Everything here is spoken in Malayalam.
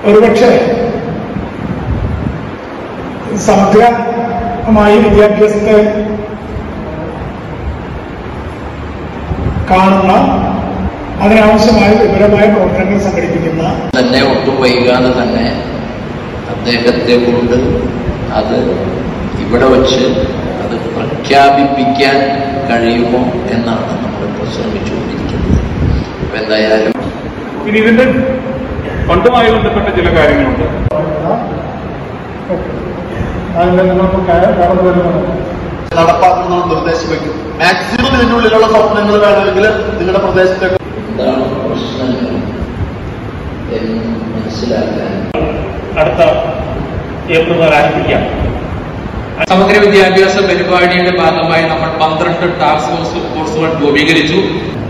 ഒരുപക്ഷെ സമഗ്രമായി വിദ്യാഭ്യാസത്തെ കാണുന്ന അതിനാവശ്യമായ വിപുലമായ പ്രവർത്തനങ്ങൾ സംഘടിപ്പിക്കുന്ന തന്നെ ഒട്ടും വൈകാതെ തന്നെ അദ്ദേഹത്തെ കൊണ്ട് അത് ഇവിടെ വച്ച് അത് പ്രഖ്യാപിപ്പിക്കാൻ കഴിയുമോ എന്നാണ് നമ്മളിപ്പോൾ ശ്രമിച്ചുകൊണ്ടിരിക്കുന്നത് അപ്പൊ എന്തായാലും ഇനി ഇതിന്റെ ഫണ്ടുമായി ബന്ധപ്പെട്ട ചില കാര്യങ്ങളുണ്ട് അതിന്റെ നിങ്ങൾക്ക് കടന്നു വരുന്നത് നടപ്പാക്കുന്ന നിർദ്ദേശം വയ്ക്കും മാക്സിമം ഇതിനുള്ളിലുള്ള സ്വപ്നങ്ങൾ വേണമെങ്കിൽ നിങ്ങളുടെ പ്രദേശത്തേക്ക് എന്താണ് പ്രശ്നങ്ങൾ എന്ന് മനസ്സിലാക്കാൻ അടുത്ത ഏപ്രിൽ മുതൽ ആരംഭിക്കാം സമഗ്ര വിദ്യാഭ്യാസ പരിപാടിയുടെ ഭാഗമായി നമ്മൾ പന്ത്രണ്ട് ടാസ്ക് ഫോഴ്സ് ഫോഴ്സുകൾ രൂപീകരിച്ചു